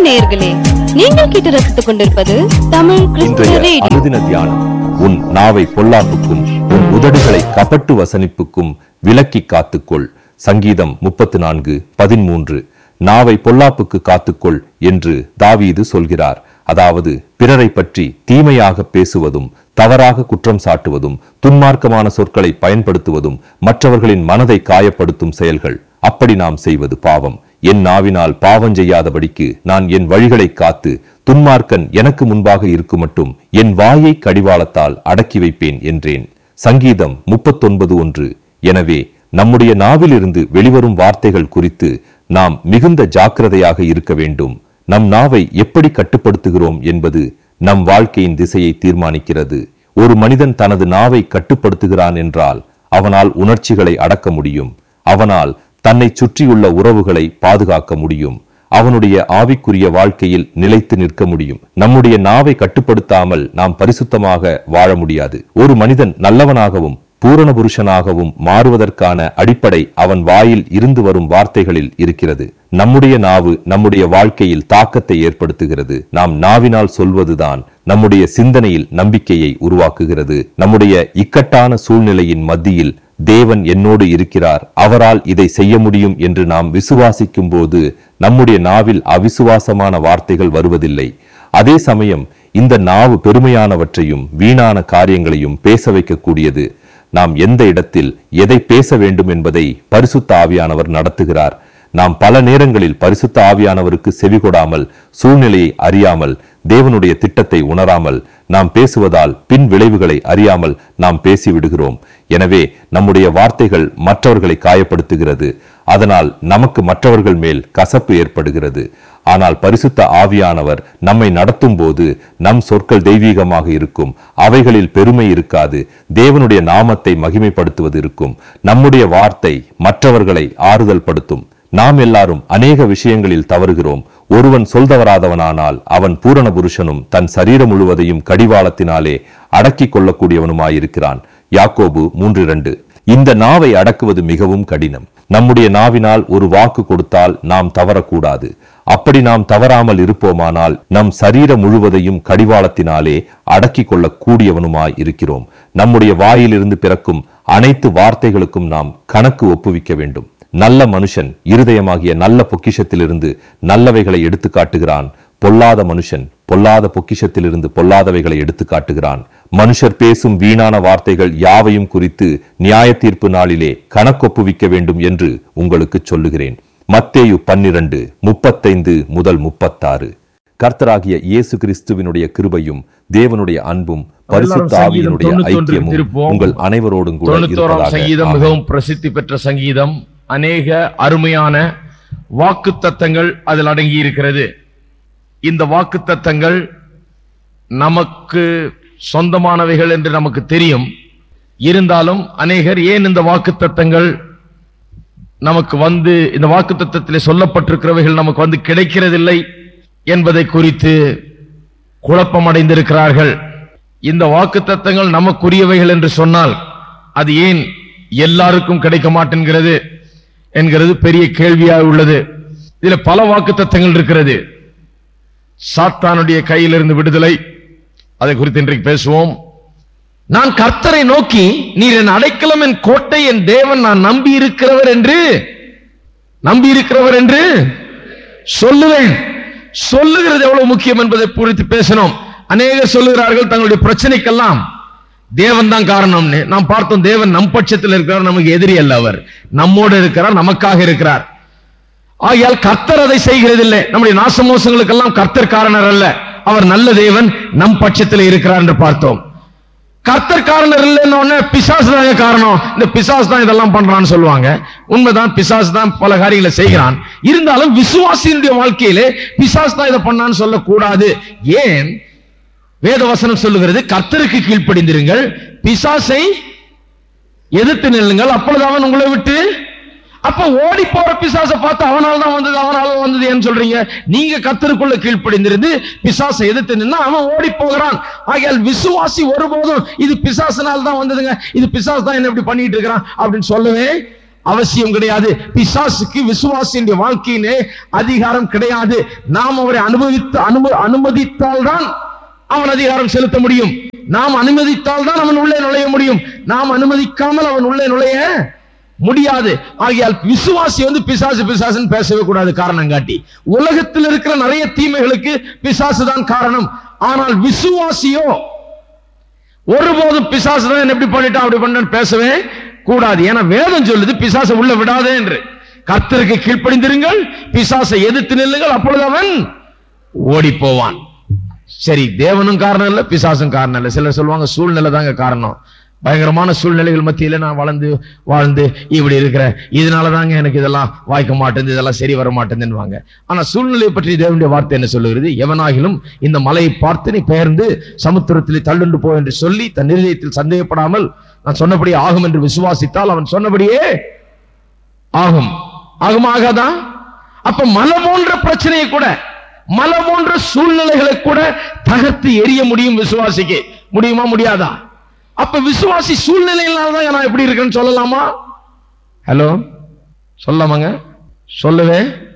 நேயர்களே நீங்கள் கேட்டு ரசித்துக் கொண்டிருப்பது தமிழ் கிறிஸ்துவ இன்றைய ரேடியோ அனுதின தியானம் உன் நாவை பொல்லாப்புக்கும் உன் உதடுகளை கபட்டு வசனிப்புக்கும் விலக்கி காத்துக்கொள் சங்கீதம் முப்பத்து நான்கு பதிமூன்று நாவை பொல்லாப்புக்கு காத்துக்கொள் என்று தாவீது சொல்கிறார் அதாவது பிறரை பற்றி தீமையாக பேசுவதும் தவறாக குற்றம் சாட்டுவதும் துன்மார்க்கமான சொற்களை பயன்படுத்துவதும் மற்றவர்களின் மனதை காயப்படுத்தும் செயல்கள் அப்படி நாம் செய்வது பாவம் என் நாவினால் பாவம் செய்யாதபடிக்கு நான் என் வழிகளை காத்து துன்மார்க்கன் எனக்கு முன்பாக இருக்குமட்டும் என் வாயை கடிவாளத்தால் அடக்கி வைப்பேன் என்றேன் சங்கீதம் முப்பத்தொன்பது ஒன்று எனவே நம்முடைய நாவிலிருந்து வெளிவரும் வார்த்தைகள் குறித்து நாம் மிகுந்த ஜாக்கிரதையாக இருக்க வேண்டும் நம் நாவை எப்படி கட்டுப்படுத்துகிறோம் என்பது நம் வாழ்க்கையின் திசையை தீர்மானிக்கிறது ஒரு மனிதன் தனது நாவை கட்டுப்படுத்துகிறான் என்றால் அவனால் உணர்ச்சிகளை அடக்க முடியும் அவனால் தன்னை சுற்றியுள்ள உறவுகளை பாதுகாக்க முடியும் அவனுடைய ஆவிக்குரிய வாழ்க்கையில் நிலைத்து நிற்க முடியும் நம்முடைய நாவை கட்டுப்படுத்தாமல் நாம் பரிசுத்தமாக வாழ முடியாது ஒரு மனிதன் நல்லவனாகவும் பூரண புருஷனாகவும் மாறுவதற்கான அடிப்படை அவன் வாயில் இருந்து வரும் வார்த்தைகளில் இருக்கிறது நம்முடைய நாவு நம்முடைய வாழ்க்கையில் தாக்கத்தை ஏற்படுத்துகிறது நாம் நாவினால் சொல்வதுதான் நம்முடைய சிந்தனையில் நம்பிக்கையை உருவாக்குகிறது நம்முடைய இக்கட்டான சூழ்நிலையின் மத்தியில் தேவன் என்னோடு இருக்கிறார் அவரால் இதை செய்ய முடியும் என்று நாம் விசுவாசிக்கும் போது நம்முடைய நாவில் அவிசுவாசமான வார்த்தைகள் வருவதில்லை அதே சமயம் இந்த நாவு பெருமையானவற்றையும் வீணான காரியங்களையும் பேச வைக்கக்கூடியது நாம் எந்த இடத்தில் எதை பேச வேண்டும் என்பதை பரிசுத்த ஆவியானவர் நடத்துகிறார் நாம் பல நேரங்களில் பரிசுத்த ஆவியானவருக்கு செவிகொடாமல் சூழ்நிலையை அறியாமல் தேவனுடைய திட்டத்தை உணராமல் நாம் பேசுவதால் பின் விளைவுகளை அறியாமல் நாம் பேசிவிடுகிறோம் எனவே நம்முடைய வார்த்தைகள் மற்றவர்களை காயப்படுத்துகிறது அதனால் நமக்கு மற்றவர்கள் மேல் கசப்பு ஏற்படுகிறது ஆனால் பரிசுத்த ஆவியானவர் நம்மை நடத்தும் போது நம் சொற்கள் தெய்வீகமாக இருக்கும் அவைகளில் பெருமை இருக்காது தேவனுடைய நாமத்தை மகிமைப்படுத்துவது இருக்கும் நம்முடைய வார்த்தை மற்றவர்களை ஆறுதல் படுத்தும் நாம் எல்லாரும் அநேக விஷயங்களில் தவறுகிறோம் ஒருவன் சொல்தவராதவனானால் அவன் பூரண புருஷனும் தன் சரீரம் முழுவதையும் கடிவாளத்தினாலே அடக்கிக் கொள்ளக்கூடியவனுமாயிருக்கிறான் யாக்கோபு மூன்று இரண்டு இந்த நாவை அடக்குவது மிகவும் கடினம் நம்முடைய நாவினால் ஒரு வாக்கு கொடுத்தால் நாம் தவறக்கூடாது அப்படி நாம் தவறாமல் இருப்போமானால் நம் சரீரம் முழுவதையும் கடிவாளத்தினாலே அடக்கிக் கொள்ளக் கூடியவனுமாய் இருக்கிறோம் நம்முடைய வாயிலிருந்து பிறக்கும் அனைத்து வார்த்தைகளுக்கும் நாம் கணக்கு ஒப்புவிக்க வேண்டும் நல்ல மனுஷன் இருதயமாகிய நல்ல பொக்கிஷத்திலிருந்து நல்லவைகளை எடுத்து காட்டுகிறான் பொல்லாத மனுஷன் பொல்லாத பொக்கிஷத்திலிருந்து பொல்லாதவைகளை எடுத்து காட்டுகிறான் மனுஷர் பேசும் வீணான வார்த்தைகள் யாவையும் குறித்து நியாய தீர்ப்பு நாளிலே கணக்கொப்புவிக்க வேண்டும் என்று உங்களுக்கு சொல்லுகிறேன் மத்தேயு பன்னிரண்டு முப்பத்தைந்து முதல் முப்பத்தாறு கர்த்தராகிய இயேசு கிறிஸ்துவினுடைய கிருபையும் தேவனுடைய அன்பும் பரிசுத்த சங்கீதம் ஆவியினுடைய தொண்ணூத்தொன்று ஐக்கியமும் திருப்போம். உங்கள் அனைவரோடும் கூட தொண்ணூத்தோராம் இருப்பதாக சங்கீதம் ஆமென். மிகவும் பிரசித்தி பெற்ற சங்கீதம் அநேக அருமையான வாக்கு தத்தங்கள் அதில் அடங்கி இருக்கிறது இந்த வாக்கு தத்தங்கள் நமக்கு சொந்தமானவைகள் என்று நமக்கு தெரியும் இருந்தாலும் அநேகர் ஏன் இந்த வாக்கு தத்தங்கள் நமக்கு வந்து இந்த வாக்கு தத்தத்திலே சொல்லப்பட்டிருக்கிறவைகள் நமக்கு வந்து கிடைக்கிறதில்லை என்பதை குறித்து குழப்பம் அடைந்திருக்கிறார்கள் இந்த வாக்கு தத்தங்கள் நமக்குரியவைகள் என்று சொன்னால் அது ஏன் எல்லாருக்கும் கிடைக்க மாட்டேங்கிறது என்கிறது பெரிய கேள்வியாக உள்ளது இதுல பல வாக்கு தத்தங்கள் இருக்கிறது சாத்தானுடைய கையிலிருந்து விடுதலை அதை குறித்து இன்றைக்கு பேசுவோம் நான் கர்த்தரை நோக்கி நீர் என் அடைக்கலம் என் கோட்டை என் தேவன் நான் நம்பி இருக்கிறவர் என்று நம்பி இருக்கிறவர் என்று சொல்லுவேன் சொல்லுகிறது எவ்வளவு முக்கியம் என்பதை குறித்து பேசணும் அநேகர் சொல்லுகிறார்கள் தங்களுடைய பிரச்சனைக்கெல்லாம் தேவன் தான் காரணம்னு நாம் பார்த்தோம் தேவன் நம் பட்சத்தில் இருக்கிறார் நமக்கு எதிரி அல்ல அவர் நம்மோடு இருக்கிறார் நமக்காக இருக்கிறார் ஆகையால் கர்த்தர் அதை செய்கிறதில்லை நம்முடைய நாசமோசங்களுக்கெல்லாம் கர்த்தர் காரணர் அல்ல அவர் நல்ல தேவன் நம் பட்சத்தில் இருக்கிறார் என்று பார்த்தோம் கர்த்தர் காரணர் இல்லைன்னு உடனே பிசாசு தாங்க காரணம் இந்த பிசாசு தான் இதெல்லாம் பண்றான்னு சொல்லுவாங்க உண்மைதான் பிசாசு தான் பல காரியங்களை செய்கிறான் இருந்தாலும் விசுவாசியினுடைய வாழ்க்கையிலே பிசாசு தான் இதை பண்ணான்னு சொல்லக்கூடாது ஏன் வேதவசனம் சொல்லுகிறது கர்த்தருக்கு கீழ்ப்படிந்திருங்கள் பிசாசை எதிர்த்து நில்லுங்கள் அப்பொழுது அவன் உங்களை விட்டு அப்ப ஓடி போற பிசாசை பார்த்து அவனால தான் வந்தது அவனால வந்தது ஏன்னு சொல்றீங்க நீங்க கத்தருக்குள்ள கீழ்ப்படிந்திருந்து பிசாசை எதிர்த்து நின்னா அவன் ஓடி போகிறான் ஆகையால் விசுவாசி ஒருபோதும் இது பிசாசினால் தான் வந்ததுங்க இது பிசாசு தான் என்ன இப்படி பண்ணிட்டு இருக்கிறான் அப்படின்னு சொல்லவே அவசியம் கிடையாது பிசாசுக்கு விசுவாசியின் வாழ்க்கையிலே அதிகாரம் கிடையாது நாம் அவரை அனுபவித்து அனும அனுமதித்தால் தான் அவன் அதிகாரம் செலுத்த முடியும் நாம் அனுமதித்தால் தான் அவன் உள்ளே நுழைய முடியும் நாம் அனுமதிக்காமல் அவன் உள்ளே நுழைய முடியாது ஆகையால் விசுவாசி வந்து பிசாசு பிசாசுன்னு பேசவே கூடாது காரணம் காட்டி உலகத்தில் இருக்கிற நிறைய தீமைகளுக்கு பிசாசு தான் காரணம் ஆனால் விசுவாசியோ ஒருபோதும் பிசாசு தான் என்ன எப்படி பண்ணிட்டான் அப்படி பண்ணான்னு பேசவே கூடாது ஏன்னா வேதம் சொல்லுது பிசாசை உள்ள விடாதே என்று கர்த்தருக்கு கீழ்ப்படிந்திருங்கள் பிசாசை எதிர்த்து நில்லுங்கள் அப்பொழுது அவன் ஓடி போவான் சரி தேவனும் காரணம் இல்ல பிசாசும் காரணம் இல்ல சிலர் சொல்லுவாங்க சூழ்நிலை தாங்க காரணம் பயங்கரமான சூழ்நிலைகள் மத்தியில நான் வளர்ந்து வாழ்ந்து இப்படி இருக்கிறேன் இதனால தாங்க எனக்கு இதெல்லாம் வாய்க்க மாட்டேங்குது இதெல்லாம் சரி வர மாட்டேங்குதுன்னுவாங்க ஆனா சூழ்நிலையை பற்றி தேவனுடைய வார்த்தை என்ன சொல்லுகிறது எவனாகிலும் இந்த மலையை பார்த்து நீ பெயர்ந்து சமுத்திரத்தில் தள்ளுண்டு போ என்று சொல்லி தன் நிலையத்தில் சந்தேகப்படாமல் நான் சொன்னபடி ஆகும் என்று விசுவாசித்தால் அவன் சொன்னபடியே ஆகும் ஆகும் ஆகாதா அப்ப மலை போன்ற பிரச்சனையை கூட மலை போன்ற சூழ்நிலைகளை கூட தகர்த்து எரிய முடியும் விசுவாசிக்கு முடியுமா முடியாதா அப்ப விசுவாசி சூழ்நிலையினால தான் நான் எப்படி இருக்கேன்னு சொல்லலாமா ஹலோ சொல்லாமாங்க சொல்லவே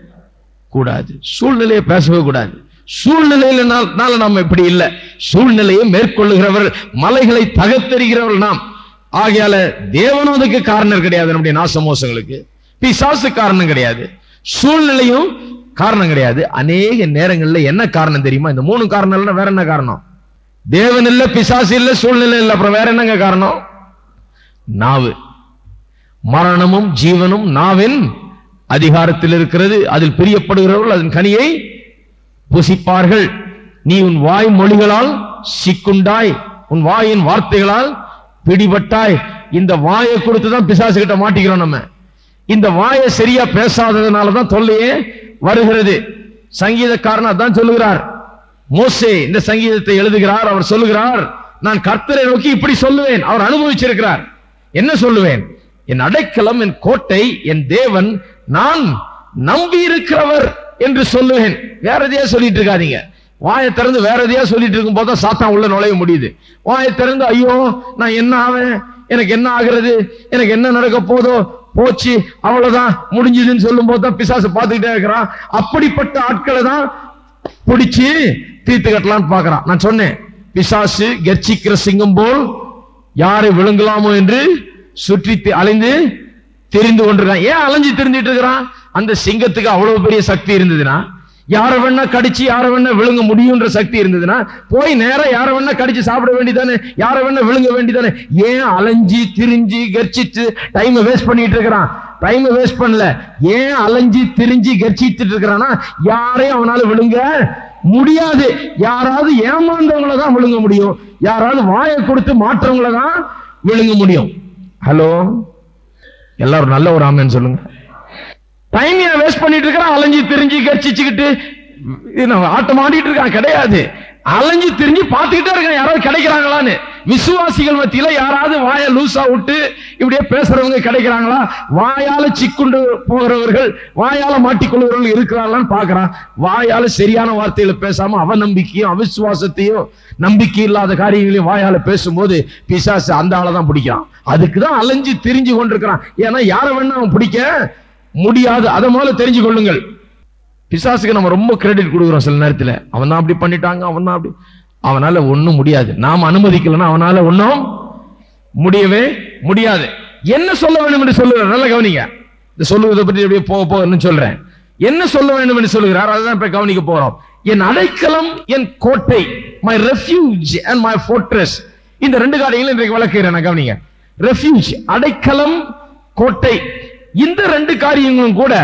கூடாது சூழ்நிலையை பேசவே கூடாது சூழ்நிலையினால நம்ம இப்படி இல்லை சூழ்நிலையை மேற்கொள்ளுகிறவர் மலைகளை தகர்த்தெறிகிறவர் நாம் ஆகையால தேவனும் அதுக்கு காரணம் கிடையாது நம்முடைய நாசமோசங்களுக்கு பிசாசு காரணம் கிடையாது சூழ்நிலையும் காரணம் கிடையாது அநேக நேரங்கள்ல என்ன காரணம் தெரியுமா இந்த மூணு காரணம் இல்லைன்னா வேற என்ன காரணம் தேவன் இல்ல பிசாசு இல்ல சூழ்நிலை இல்ல அப்புறம் வேற என்னங்க காரணம் நாவு மரணமும் ஜீவனும் நாவின் அதிகாரத்தில் இருக்கிறது அதில் பிரியப்படுகிறவர்கள் அதன் கனியை புசிப்பார்கள் நீ உன் வாய் மொழிகளால் சிக்குண்டாய் உன் வாயின் வார்த்தைகளால் பிடிபட்டாய் இந்த வாயை கொடுத்து தான் பிசாசு கிட்ட மாட்டிக்கிறோம் நம்ம இந்த வாயை சரியா பேசாததுனால தான் தொல்லையே வருகிறது சங்கீதக்காரன் அதான் சொல்லுகிறார் மோசே இந்த சங்கீதத்தை எழுதுகிறார் அவர் சொல்லுகிறார் நான் கர்த்தரை நோக்கி இப்படி சொல்லுவேன் அவர் அனுபவிச்சிருக்கிறார் என்ன சொல்லுவேன் என் அடைக்கலம் என் கோட்டை என் தேவன் நான் நம்பி இருக்கிறவர் என்று சொல்லுவேன் வேற எதையா சொல்லிட்டு இருக்காதீங்க வாயை திறந்து வேற எதையா சொல்லிட்டு இருக்கும் போது சாத்தான் உள்ள நுழைய முடியுது வாயை திறந்து ஐயோ நான் என்ன ஆவேன் எனக்கு என்ன ஆகிறது எனக்கு என்ன நடக்க போதோ போச்சு அவ்வளவுதான் முடிஞ்சதுன்னு சொல்லும் போது தான் பிசாசு பார்த்துக்கிட்டே இருக்கிறான் அப்படிப்பட்ட ஆட்களை தான் பிடிச்சு தீர்த்து கட்டலாம்னு பார்க்கறான் நான் சொன்னேன் பிசாசு கர்ச்சிக்கிற சிங்கம் போல் யாரை விழுங்கலாமோ என்று சுற்றி தி- அலைந்து தெரிந்து கொண்டிருக்கான் ஏன் அலைஞ்சு தெரிஞ்சிட்டு இருக்கிறான் அந்த சிங்கத்துக்கு அவ்வளவு பெரிய சக்தி இருந்ததுன்னா யார வேணா கடிச்சு யார வேணா விழுங்க முடியும்ன்ற சக்தி இருந்ததுன்னா போய் நேரா யார வேணா கடிச்சு சாப்பிட வேண்டியதானே யார வேணா விழுங்க வேண்டியதானே ஏன் அலைஞ்சு திரிஞ்சு கர்ச்சிச்சு டைம் வேஸ்ட் பண்ணிட்டு இருக்கிறான் டைம் வேஸ்ட் பண்ணல ஏன் அலைஞ்சு திரிஞ்சு கர்ச்சிட்டு இருக்கிறான்னா யாரையும் அவனால விழுங்க முடியாது யாராவது ஏமாந்தவங்கள தான் விழுங்க முடியும் யாராவது வாயை கொடுத்து மாற்றவங்கள தான் விழுங்க முடியும் ஹலோ எல்லாரும் நல்ல ஒரு ஆமேன்னு சொல்லுங்க டைம் ஏன் வேஸ்ட் பண்ணிட்டு இருக்கிறான் அலைஞ்சு திரிஞ்சு கர்ச்சிச்சுக்கிட்டு இது நம்ம ஆட்டம் ஆடிட்டு இருக்கான் கிடையாது அலைஞ்சு திரிஞ்சு பார்த்துக்கிட்டே இருக்கான் யாராவது கிடைக்கிறாங்களான்னு விசுவாசிகள் மத்தியில யாராவது வாயை லூசா விட்டு இப்படியே பேசுறவங்க கிடைக்கிறாங்களா வாயால சிக்குண்டு போகிறவர்கள் வாயால மாட்டிக்கொள்கிறவர்கள் இருக்கிறாங்களான்னு பார்க்கறான் வாயால சரியான வார்த்தைகளை பேசாம அவநம்பிக்கையும் அவிசுவாசத்தையும் நம்பிக்கை இல்லாத காரியங்களையும் வாயால பேசும்போது பிசாசு அந்த ஆளை தான் பிடிக்கிறான் அதுக்கு தான் அலைஞ்சு திரிஞ்சு கொண்டிருக்கிறான் ஏன்னா யாரை வேணா அவன் பிடிக்க முடியாது அதை முதல்ல தெரிஞ்சு கொள்ளுங்கள் பிசாசுக்கு நம்ம ரொம்ப கிரெடிட் கொடுக்குறோம் சில நேரத்துல அவன் தான் அப்படி பண்ணிட்டாங்க அவன் தான் அப்படி அவனால ஒண்ணும் முடியாது நாம் அனுமதிக்கலன்னா அவனால ஒண்ணும் முடியவே முடியாது என்ன சொல்ல வேண்டும் என்று சொல்லுகிறார் நல்ல கவனிங்க இந்த சொல்லுவதை பற்றி அப்படியே போக போகன்னு சொல்றேன் என்ன சொல்ல வேண்டும் என்று சொல்லுகிறார் அதுதான் இப்ப கவனிக்க போறோம் என் அடைக்கலம் என் கோட்டை my refuge and my fortress இந்த ரெண்டு காரியங்களும் இன்றைக்கு விளக்குகிறேன் நான் கவனிங்க ரெஃப்யூஜ் அடைக்கலம் கோட்டை இந்த ரெண்டு காரியங்களும் கூட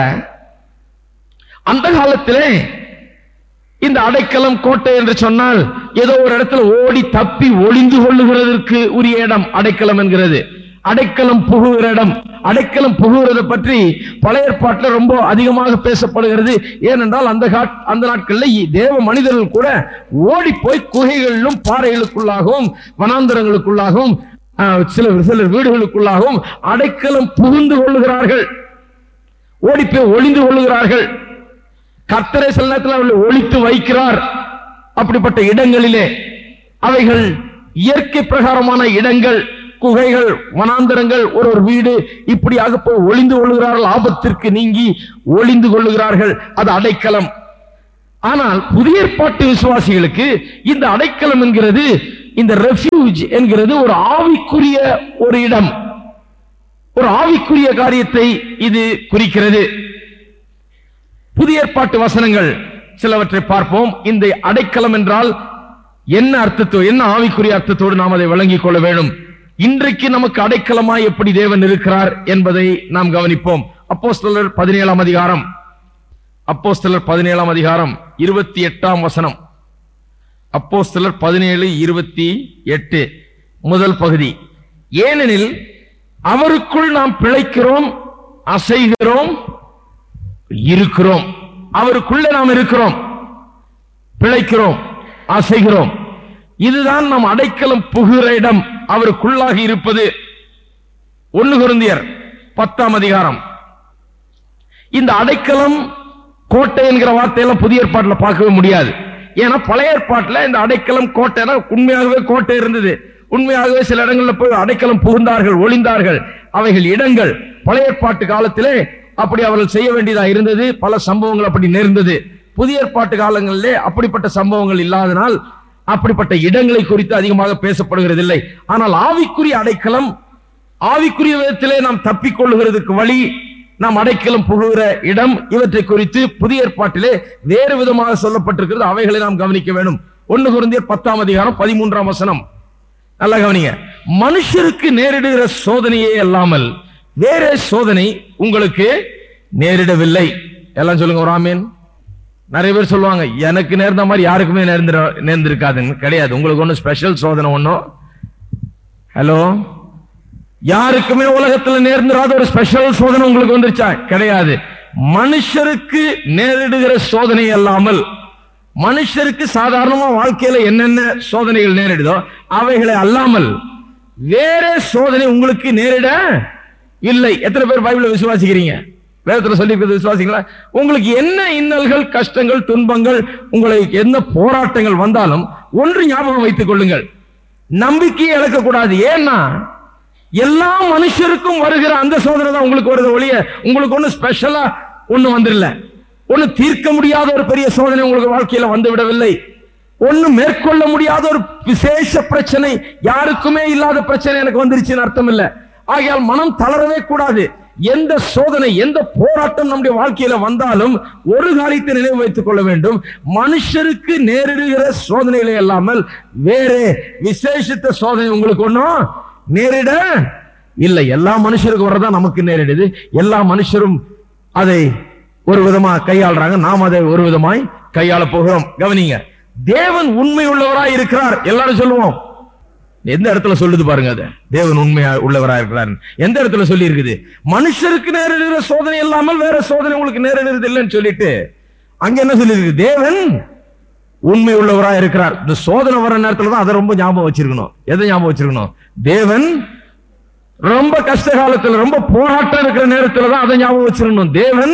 அந்த காலத்திலே இந்த அடைக்கலம் கோட்டை என்று சொன்னால் ஏதோ ஒரு இடத்துல ஓடி தப்பி ஒளிந்து கொள்ளுகிறதற்கு உரிய இடம் அடைக்கலம் என்கிறது அடைக்கலம் புகுகிற இடம் அடைக்கலம் புகுகிறதை பற்றி பழைய ஏற்பாட்டில் ரொம்ப அதிகமாக பேசப்படுகிறது ஏனென்றால் அந்த காட்- அந்த நாட்களில் இ- தேவ மனிதர்கள் கூட ஓடி போய் குகைகளிலும் பாறைகளுக்குள்ளாகவும் வனாந்தரங்களுக்குள்ளாகவும் ஆஹ், சில சிலர் வீடுகளுக்குள்ளாகவும் அடைக்கலம் புகுந்து கொள்ளுகிறார்கள் ஓடி போய் ஒளிந்து கொள்ளுகிறார்கள் கர்த்தரை சில நேரத்தில் அவர்களை ஒழித்து வைக்கிறார் அப்படிப்பட்ட இடங்களிலே அவைகள் இயற்கை பிரகாரமான இடங்கள் குகைகள் வனாந்தரங்கள் ஒரு ஒரு வீடு இப்படியாக போய் ஒளிந்து கொள்ளுகிறார்கள் ஆபத்திற்கு நீங்கி ஒளிந்து கொள்ளுகிறார்கள் அது அடைக்கலம் ஆனால் புதிய ஏற்பாட்டு விசுவாசிகளுக்கு இந்த அடைக்கலம் என்கிறது இந்த ரெஃப்யூஜ் என்கிறது ஒரு ஆவிக்குரிய ஒரு இடம் ஒரு ஆவிக்குரிய காரியத்தை இது குறிக்கிறது புதிய ஏற்பாட்டு வசனங்கள் சிலவற்றை பார்ப்போம் இந்த அடைக்கலம் என்றால் என்ன அர்த்தத்தோ என்ன ஆவிக்குரிய அர்த்தத்தோடு நாம் அதை விளங்கிக் கொள்ள வேண்டும் இன்றைக்கு நமக்கு அடைக்கலமாய் எப்படி தேவன் இருக்கிறார் என்பதை நாம் கவனிப்போம் அப்போஸ்தலர் பதினேழாம் அதிகாரம் அப்போஸ்தலர் பதினேழாம் அதிகாரம் இருபத்தி எட்டாம் வசனம் அப்போஸ்தலர் பதினேழு இருபத்தி எட்டு முதல் பகுதி ஏனெனில் அவருக்குள் நாம் பிழைக்கிறோம் அசைகிறோம் இருக்கிறோம் அவருக்குள்ள நாம் இருக்கிறோம் பிழைக்கிறோம் அசைகிறோம் இதுதான் நாம் அடைக்கலம் புகுகிற இடம் அவருக்குள்ளாக இருப்பது ஒன்னு குருந்தியர் பத்தாம் அதிகாரம் இந்த அடைக்கலம் கோட்டை என்கிற வார்த்தையெல்லாம் புதிய ஏற்பாட்டில் பார்க்கவே முடியாது ஏன்னா பழைய ஏற்பாட்டில் இந்த அடைக்கலம் கோட்டைனா உண்மையாகவே கோட்டை இருந்தது உண்மையாகவே சில இடங்கள்ல போய் அடைக்கலம் புகுந்தார்கள் ஒளிந்தார்கள் அவைகள் இடங்கள் பழைய ஏற்பாட்டு காலத்திலே அப்படி அவர்கள் செய்ய வேண்டியதா இருந்தது பல சம்பவங்கள் அப்படி நேர்ந்தது புதிய ஏற்பாட்டு காலங்களிலே அப்படிப்பட்ட சம்பவங்கள் இல்லாதனால் அப்படிப்பட்ட இடங்களை குறித்து அதிகமாக பேசப்படுகிறதில்லை ஆனால் ஆவிக்குரிய அடைக்கலம் ஆவிக்குரிய விதத்திலே நாம் தப்பிக்கொள்ளுகிறதுக்கு வழி நாம் அடைக்கலம் புகுகிற இடம் இவற்றை குறித்து புதிய ஏற்பாட்டிலே வேறு விதமாக சொல்லப்பட்டிருக்கிறது அவைகளை நாம் கவனிக்க வேண்டும் ஒன்னு குருந்தியர் பத்தாம் அதிகாரம் பதிமூன்றாம் வசனம் நல்லா கவனிங்க மனுஷருக்கு நேரிடுகிற சோதனையே அல்லாமல் வேற சோதனை உங்களுக்கு நேரிடவில்லை எல்லாம் சொல்லுங்க ஒரு ஆமீன் நிறைய பேர் சொல்லுவாங்க எனக்கு நேர்ந்த மாதிரி யாருக்குமே நேர்ந்திர நேர்ந்திருக்காதுங்க கிடையாது உங்களுக்கு ஒன்றும் ஸ்பெஷல் சோதனை ஒன்றும் ஹலோ யாருக்குமே உலகத்துல நேர்ந்திராத ஒரு ஸ்பெஷல் சோதனை உங்களுக்கு வந்துருச்சா கிடையாது மனுஷருக்கு நேரிடுகிற சோதனை அல்லாமல் மனுஷருக்கு சாதாரணமா வாழ்க்கையில என்னென்ன சோதனைகள் நேரிடுதோ அவைகளை அல்லாமல் வேற சோதனை உங்களுக்கு நேரிட இல்லை எத்தனை பேர் பைபிளை விசுவாசிக்கிறீங்க வேதத்துல சொல்லி விசுவாசிங்களா உங்களுக்கு என்ன இன்னல்கள் கஷ்டங்கள் துன்பங்கள் உங்களுக்கு என்ன போராட்டங்கள் வந்தாலும் ஒன்று ஞாபகம் வைத்துக் கொள்ளுங்கள் நம்பிக்கையை இழக்கக்கூடாது ஏன்னா எல்லா மனுஷருக்கும் வருகிற அந்த சோதனை தான் உங்களுக்கு வருது ஒழிய உங்களுக்கு ஒண்ணு ஸ்பெஷலா ஒண்ணு வந்துடல ஒண்ணு தீர்க்க முடியாத ஒரு பெரிய சோதனை உங்களுக்கு வாழ்க்கையில வந்து விடவில்லை ஒண்ணு மேற்கொள்ள முடியாத ஒரு விசேஷ பிரச்சனை யாருக்குமே இல்லாத பிரச்சனை எனக்கு வந்துருச்சுன்னு அர்த்தம் இல்ல ஆகையால் மனம் தளரவே கூடாது எந்த சோதனை எந்த போராட்டம் நம்முடைய வாழ்க்கையில வந்தாலும் ஒரு காரியத்தை நினைவு வைத்துக் கொள்ள வேண்டும் மனுஷருக்கு நேரிடுகிற சோதனைகளை அல்லாமல் வேறு விசேஷித்த சோதனை உங்களுக்கு ஒண்ணும் நேரிட இல்லை எல்லா மனுஷருக்கும் வரதான் நமக்கு நேரிடுது எல்லா மனுஷரும் அதை ஒரு விதமா கையாளுறாங்க நாம் அதை ஒரு விதமாய் கையாள போகிறோம் கவனிங்க தேவன் உண்மை உள்ளவராய் இருக்கிறார் எல்லாரும் சொல்லுவோம் எந்த இடத்துல சொல்லுது பாருங்க அது தேவன் உண்மையா உள்ளவரா இருக்கிறார் எந்த இடத்துல சொல்லி இருக்குது மனுஷருக்கு நேரிடுகிற சோதனை இல்லாமல் வேற சோதனை உங்களுக்கு நேரிடுறது இல்லைன்னு சொல்லிட்டு அங்க என்ன சொல்லியிருக்கு தேவன் உண்மை உள்ளவரா இருக்கிறார் இந்த சோதனை வர நேரத்துல தான் அதை ரொம்ப ஞாபகம் வச்சிருக்கணும் எதை ஞாபகம் வச்சிருக்கணும் தேவன் ரொம்ப கஷ்ட காலத்துல ரொம்ப போராட்டம் இருக்கிற நேரத்துல தான் அதை ஞாபகம் வச்சிருக்கணும் தேவன்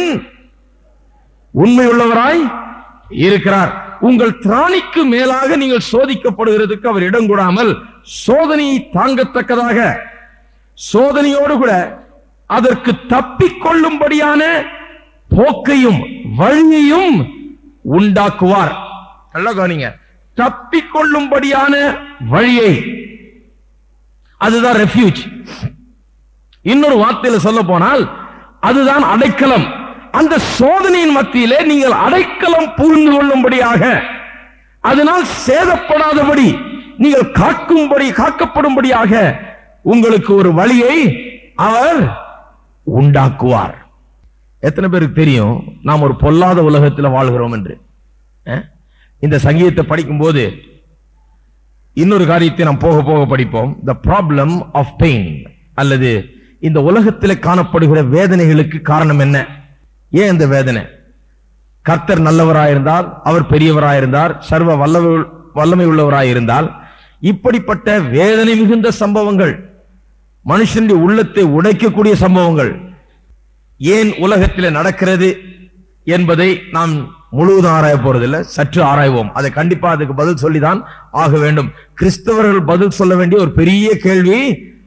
உண்மை உள்ளவராய் இருக்கிறார் உங்கள் திராணிக்கு மேலாக நீங்கள் சோதிக்கப்படுகிறதுக்கு அவர் இடம் கூடாமல் சோதனையை தாங்கத்தக்கதாக சோதனையோடு கூட அதற்கு தப்பிக்கொள்ளும்படியான போக்கையும் வழியையும் உண்டாக்குவார் நல்லா கவனிங்க தப்பிக்கொள்ளும்படியான வழியை அதுதான் ரெஃப்யூஜ் இன்னொரு வார்த்தையில சொல்ல போனால் அதுதான் அடைக்கலம் அந்த சோதனையின் மத்தியிலே நீங்கள் அடைக்கலம் புரிந்து கொள்ளும்படியாக அதனால் சேதப்படாதபடி நீங்கள் காக்கும்படி காக்கப்படும்படியாக உங்களுக்கு ஒரு வழியை அவர் உண்டாக்குவார் எத்தனை பேருக்கு தெரியும் நாம் ஒரு பொல்லாத உலகத்தில் வாழ்கிறோம் என்று அஹ்? இந்த சங்கீதத்தை படிக்கும்போது இன்னொரு காரியத்தை நாம் போக போக படிப்போம் த ப்ராப்ளம் ஆஃப் பெயின் அல்லது இந்த உலகத்தில் காணப்படுகிற வேதனைகளுக்கு காரணம் என்ன ஏன் இந்த வேதனை கர்த்தர் நல்லவராயிருந்தால் அவர் பெரியவராயிருந்தார் சர்வ வல்லவ வல்லமை உள்ளவராயிருந்தால் இப்படிப்பட்ட வேதனை மிகுந்த சம்பவங்கள் மனுஷனுடைய உள்ளத்தை உடைக்கக்கூடிய சம்பவங்கள் ஏன் உலகத்தில் நடக்கிறது என்பதை நாம் முழுவதும் ஆராய போறதில்லை சற்று ஆராய்வோம் அதை கண்டிப்பா அதுக்கு பதில் சொல்லிதான் ஆக வேண்டும் கிறிஸ்தவர்கள் பதில் சொல்ல வேண்டிய ஒரு பெரிய கேள்வி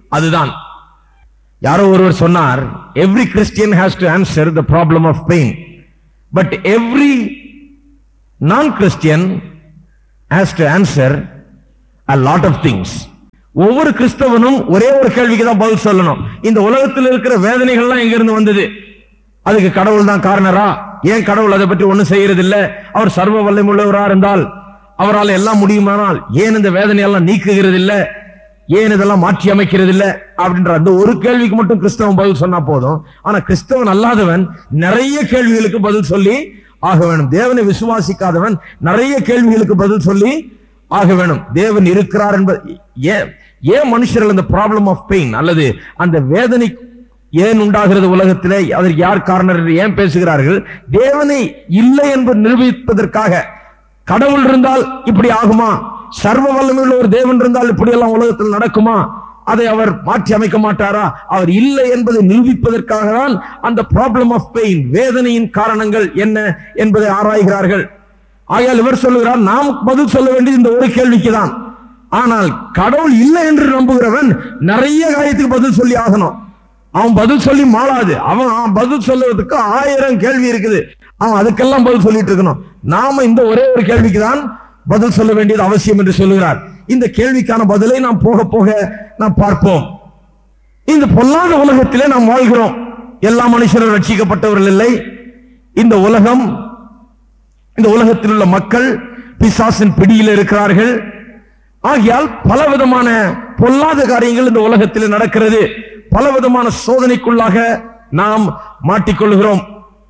அதுதான் யாரோ ஒருவர் சொன்னார் every Christian has to answer the problem of pain but every non Christian has to answer a lot of things ஒவ்வொரு கிறிஸ்தவனும் ஒரே ஒரு கேள்விக்கு தான் பதில் சொல்லணும் இந்த உலகத்தில் இருக்கிற வேதனைகள்லாம் எங்க இருந்து வந்தது அதுக்கு கடவுள் தான் காரணரா ஏன் கடவுள் அதை பற்றி ஒண்ணும் செய்யறது இல்ல அவர் சர்வ வல்லமுள்ளவரா இருந்தால் அவரால் எல்லாம் முடியுமானால் ஏன் இந்த வேதனையெல்லாம் நீக்குகிறது இல்ல ஏன் இதெல்லாம் மாற்றி அமைக்கிறது இல்ல அப்படின்ற அந்த ஒரு கேள்விக்கு மட்டும் கிறிஸ்தவன் பதில் சொன்னா போதும் ஆனா கிறிஸ்தவன் அல்லாதவன் நிறைய கேள்விகளுக்கு பதில் சொல்லி ஆக வேணும் தேவனை விசுவாசிக்காதவன் நிறைய கேள்விகளுக்கு பதில் சொல்லி ஆக வேணும் தேவன் இருக்கிறார் என்பது ஏன் ஏன் மனுஷர்கள் அந்த ப்ராப்ளம் ஆஃப் பெயின் அல்லது அந்த வேதனை ஏன் உண்டாகிறது உலகத்திலே அதற்கு யார் காரணர் என்று ஏன் பேசுகிறார்கள் தேவனை இல்லை என்பது நிரூபிப்பதற்காக கடவுள் இருந்தால் இப்படி ஆகுமா சர்வ வல்லமையுள்ள ஒரு தேவன் இருந்தால் இப்படி எல்லாம் உலகத்தில் நடக்குமா அதை அவர் மாற்றி அமைக்க மாட்டாரா அவர் இல்லை என்பதை நிரூபிப்பதற்காக தான் அந்த ப்ராப்ளம் ஆஃப் பெயின் வேதனையின் காரணங்கள் என்ன என்பதை ஆராய்கிறார்கள் ஆகையால் இவர் சொல்லுகிறார் நாம் பதில் சொல்ல வேண்டியது இந்த ஒரு கேள்விக்கு தான் ஆனால் கடவுள் இல்லை என்று நம்புகிறவன் நிறைய காரியத்துக்கு பதில் சொல்லி ஆகணும் அவன் பதில் சொல்லி மாளாது அவன் அவன் பதில் சொல்லுவதற்கு ஆயிரம் கேள்வி இருக்குது அவன் அதுக்கெல்லாம் பதில் சொல்லிட்டு இருக்கணும் நாம இந்த ஒரே ஒரு கேள்விக்கு தான் பதில் சொல்ல வேண்டியது அவசியம் என்று சொல்லுகிறார் இந்த கேள்விக்கான பதிலை நாம் போக போக நாம் பார்ப்போம் இந்த பொல்லாத உலகத்திலே நாம் வாழ்கிறோம் எல்லா மனுஷரும் ரட்சிக்கப்பட்டவர்கள் இல்லை இந்த உலகம் இந்த உலகத்தில் உள்ள மக்கள் பிசாசின் பிடியில் இருக்கிறார்கள் ஆகையால் பல விதமான பொல்லாத காரியங்கள் இந்த உலகத்தில் நடக்கிறது பல விதமான சோதனைக்குள்ளாக நாம் மாட்டிக்கொள்கிறோம்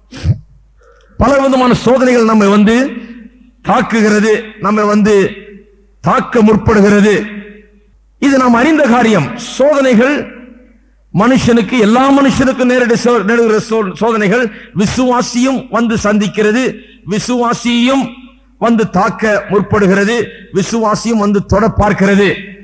பல விதமான சோதனைகள் நம்மை வந்து தாக்குகிறது நம்மை வந்து தாக்க முற்படுகிறது இது நாம் அறிந்த காரியம் சோதனைகள் மனுஷனுக்கு எல்லா மனுஷனுக்கும் நேரடி சோ- நேருகிற சோ- சோதனைகள் விசுவாசியும் வந்து சந்திக்கிறது விசுவாசியும் வந்து தாக்க முற்படுகிறது விசுவாசியும் வந்து தொட பார்க்கிறது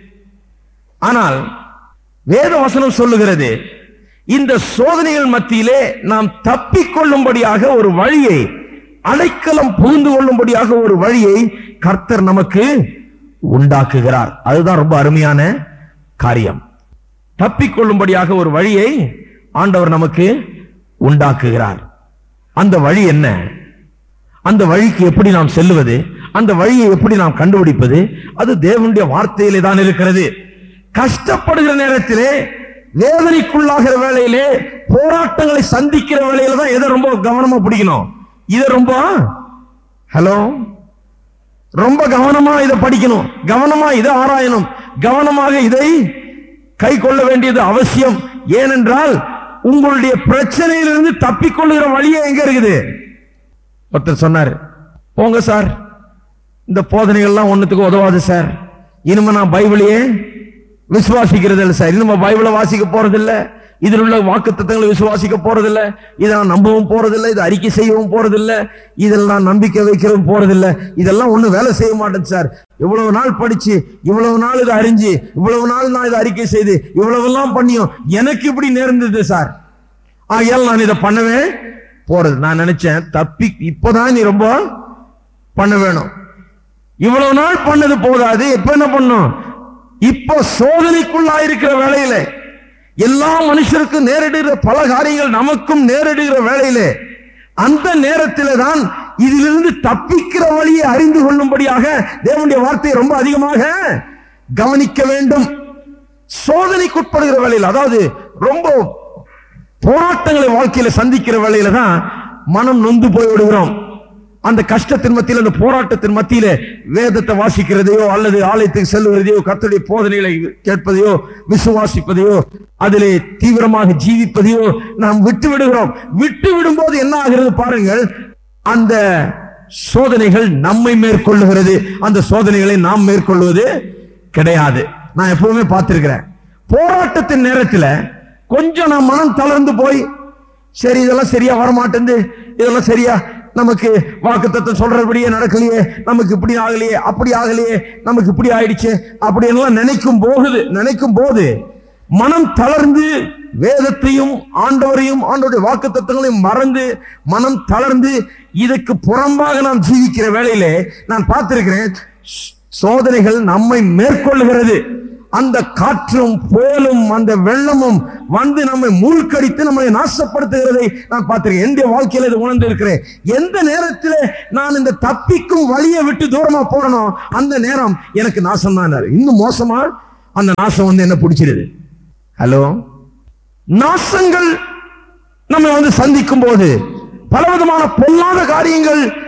ஆனால் வேத வசனம் சொல்லுகிறது இந்த சோதனைகள் மத்தியிலே நாம் தப்பிக்கொள்ளும்படியாக ஒரு வழியை அடைக்கலம் புகுந்து கொள்ளும்படியாக ஒரு வழியை கர்த்தர் நமக்கு உண்டாக்குகிறார் அதுதான் ரொம்ப அருமையான காரியம் தப்பிக்கொள்ளும்படியாக ஒரு வழியை ஆண்டவர் நமக்கு உண்டாக்குகிறார் அந்த வழி என்ன அந்த வழிக்கு எப்படி நாம் செல்லுவது அந்த வழியை எப்படி நாம் கண்டுபிடிப்பது அது தேவனுடைய வார்த்தையிலே தான் இருக்கிறது கஷ்டப்படுகிற நேரத்திலே வேதனைக்குள்ளாகிற வேளையிலே போராட்டங்களை சந்திக்கிற வேளையில தான் எதை ரொம்ப கவனமா பிடிக்கணும் இதை ரொம்ப ஹலோ ரொம்ப கவனமா இதை படிக்கணும் கவனமா இதை ஆராயணும் கவனமாக இதை கை கொள்ள வேண்டியது அவசியம் ஏனென்றால் உங்களுடைய பிரச்சனையிலிருந்து தப்பிக்கொள்ளுகிற வழியே எங்க இருக்குது ஒருத்தர் சொன்னாரு போங்க சார் இந்த போதனைகள்லாம் ஒண்ணுத்துக்கு உதவாது சார் இனிமே நான் பைபிளையே விசுவாசிக்கிறது இல்லை சார் இனிமே பைபிளை வாசிக்க போறது இல்ல இதில் உள்ள வாக்கு தத்தங்களை விசுவாசிக்க போறதில்ல இதை நான் நம்பவும் போறதில்லை இதை அறிக்கை செய்யவும் போறதில்ல இதில் நான் நம்பிக்கை வைக்கவும் போறதில்ல இதெல்லாம் ஒண்ணு வேலை செய்ய மாட்டேன் சார் இவ்வளவு நாள் படிச்சு இவ்வளவு நாள் இதை அறிஞ்சு இவ்வளவு நாள் நான் இதை அறிக்கை செய்து இவ்வளவெல்லாம் பண்ணியும் எனக்கு இப்படி நேர்ந்தது சார் ஆகையால் நான் இதை பண்ணவே போறது நான் நினைச்சேன் தப்பி இப்பதான் நீ ரொம்ப பண்ண வேணும் இவ்வளவு நாள் பண்ணது போதாது இப்ப என்ன பண்ணும் இப்போ சோதனைக்குள்ளா இருக்கிற வேளையில எல்லா மனுஷருக்கும் நேரிடுகிற பல காரியங்கள் நமக்கும் நேரிடுகிற வேளையிலே அந்த நேரத்திலே தான் இதிலிருந்து தப்பிக்கிற வழியை அறிந்து கொள்ளும்படியாக தேவனுடைய வார்த்தையை ரொம்ப அதிகமாக கவனிக்க வேண்டும் சோதனைக்குட்படுகிற வேளையில் அதாவது ரொம்ப போராட்டங்களை வாழ்க்கையில சந்திக்கிற வேளையில தான் மனம் நொந்து போய் விடுகிறோம் அந்த கஷ்டத்தின் மத்தியில் அந்த போராட்டத்தின் மத்தியில வேதத்தை வாசிக்கிறதையோ அல்லது ஆலயத்துக்கு செல்லுவதையோ கர்த்தருடைய போதனைகளை கேட்பதையோ விசுவாசிப்பதையோ அதிலே தீவிரமாக ஜீவிப்பதையோ நாம் விட்டு விடுகிறோம் விட்டு விடும்போது என்ன ஆகிறது பாருங்கள் அந்த சோதனைகள் நம்மை மேற்கொள்ளுகிறது அந்த சோதனைகளை நாம் மேற்கொள்வது கிடையாது நான் எப்பவுமே பார்த்திருக்கிறேன் போராட்டத்தின் நேரத்துல கொஞ்சம் நான் மனம் தளர்ந்து போய் சரி இதெல்லாம் சரியா வரமாட்டேங்குது இதெல்லாம் சரியா நமக்கு வாக்குத்தத்தை சொல்றபடியே நடக்கலையே நமக்கு இப்படி ஆகலையே அப்படி ஆகலையே நமக்கு இப்படி ஆயிடுச்சு அப்படி எல்லாம் நினைக்கும் போகுது நினைக்கும் போது மனம் தளர்ந்து வேதத்தையும் ஆண்டவரையும் ஆண்டவருடைய வாக்குத்தத்தங்களையும் மறந்து மனம் தளர்ந்து இதுக்கு புறம்பாக நாம் ஜீவிக்கிற வேளையிலே நான் பார்த்திருக்கிறேன் சோதனைகள் நம்மை மேற்கொள்ளுகிறது அந்த காற்றும் புயலும் அந்த வெள்ளமும் வந்து நம்மை மூழ்கடித்து நம்மை நாசப்படுத்துகிறதை நான் பார்த்திருக்கேன் என்னுடைய வாழ்க்கையில இது உணர்ந்து இருக்கிறேன் எந்த நேரத்தில் நான் இந்த தப்பிக்கும் வழியை விட்டு தூரமா போறனோ அந்த நேரம் எனக்கு நாசம் தான் இன்னும் மோசமா அந்த நாசம் வந்து என்ன பிடிச்சிருது ஹலோ நாசங்கள் நம்ம வந்து சந்திக்கும் போது பலவிதமான பொல்லாத காரியங்கள்